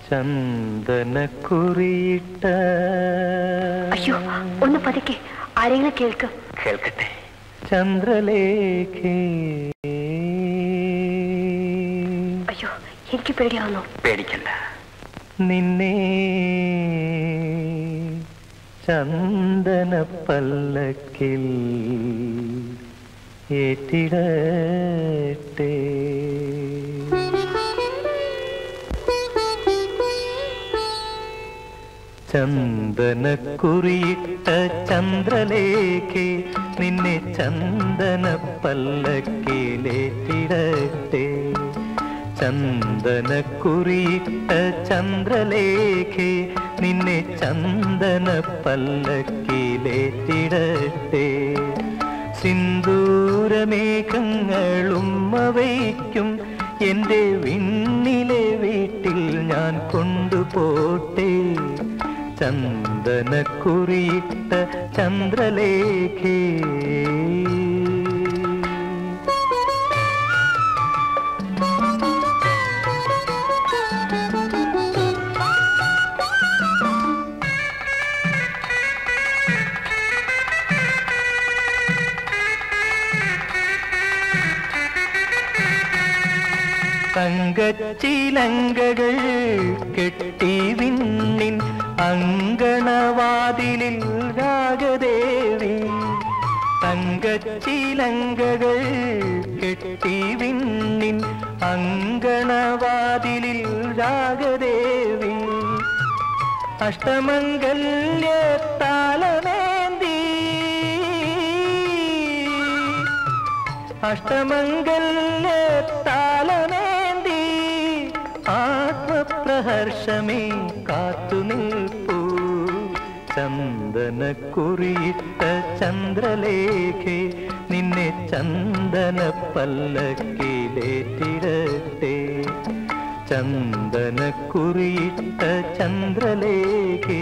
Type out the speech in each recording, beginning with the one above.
ചന്ദനക്കുറിയിട്ട അയ്യോ ഒന്ന് പതുക്കെ ആരെങ്കിലും കേൾക്ക് കേൾക്കട്ടെ ചന്ദ്രലേഖേ അയ്യോ എനിക്ക് പേടിയാവുന്നു പേടിക്കണ്ട നിന്നെ ചന്ദന പല്ലക്കിൽ ഏറ്റിടട്ടെ ചന്ദനക്കുറിയിട്ട ചന്ദ്രലേഖേ നിന്നെ ചന്ദന പല്ലക്കിലേറ്റിടട്ടെ ചന്ദനക്കുറിയിട്ട ചന്ദ്രലേഖേ നിന്നെ ചന്ദന പല്ലക്കിലേറ്റിടട്ടെ സിന്ദൂരമേഘങ്ങളും അവയ്ക്കും എൻ്റെ വിണ്ണിലെ വീട്ടിൽ ഞാൻ കൊണ്ടുപോട്ടെ ചന്ദനക്കുറിയിട്ട ചന്ദ്രലേഖേ തങ്കച്ചിലങ്കകൾ കെട്ടി വിണ്ണിൻ അങ്കണവാതിലിൽ രാഗദേവി തങ്കച്ചിലങ്കകൾ കെട്ടി വിണ്ണിൻ അങ്കണവാതിലിൽ രാഗദേവി അഷ്ടമംഗല്യ താലമേന്തി അഷ്ടമംഗല്യ താലമേന്തി ആത്മപ്രഹർഷമേ കാത്തു നിൽപ്പൂ ചന്ദനക്കുറിയിട്ട ചന്ദ്രലേഖേ നിന്നെ ചന്ദന പല്ലക്കിലേറ്റിടട്ടെ ചന്ദനക്കുറിയിട്ട ചന്ദ്രലേഖേ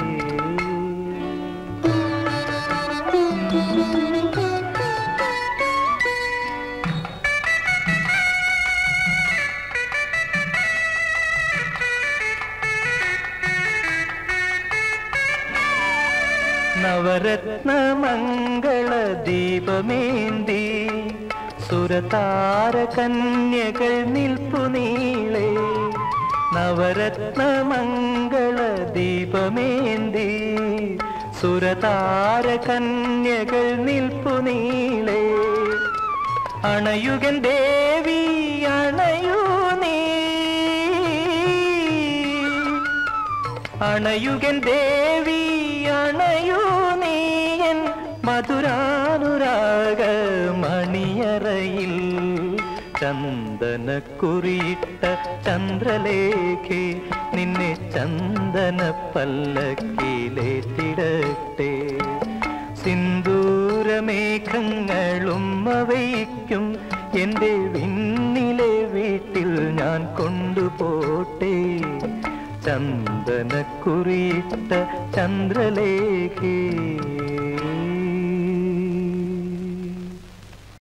നവരത്ന മംഗള ദീപമേന്തി സുരതാര കന്യകൾ നിൽപ്പു നീളെ നവരത്ന മംഗള ദീപമേന്തി സുരതാര കന്യകൾ നിൽപ്പു നീളെ അണയുകൻ ദേവി അണയൂ നീ അണയുകൻ ദേവി അണയൂ നീയൻ മധുരാനുരാഗ മണിയറയിൽ ചന്ദനക്കുറിയിട്ട ചന്ദ്രലേഖേ നിന്നെ ചന്ദന പല്ലക്കിലേറ്റിടട്ടെ സിന്ദൂരമേഘങ്ങളും അവയ്ക്കും എൻ്റെ വിണ്ണിലെ വീട്ടിൽ ഞാൻ കൊണ്ടുപോട്ടെ ചന്ദനക്കുറിയിട്ട ചന്ദ്രലേഖേ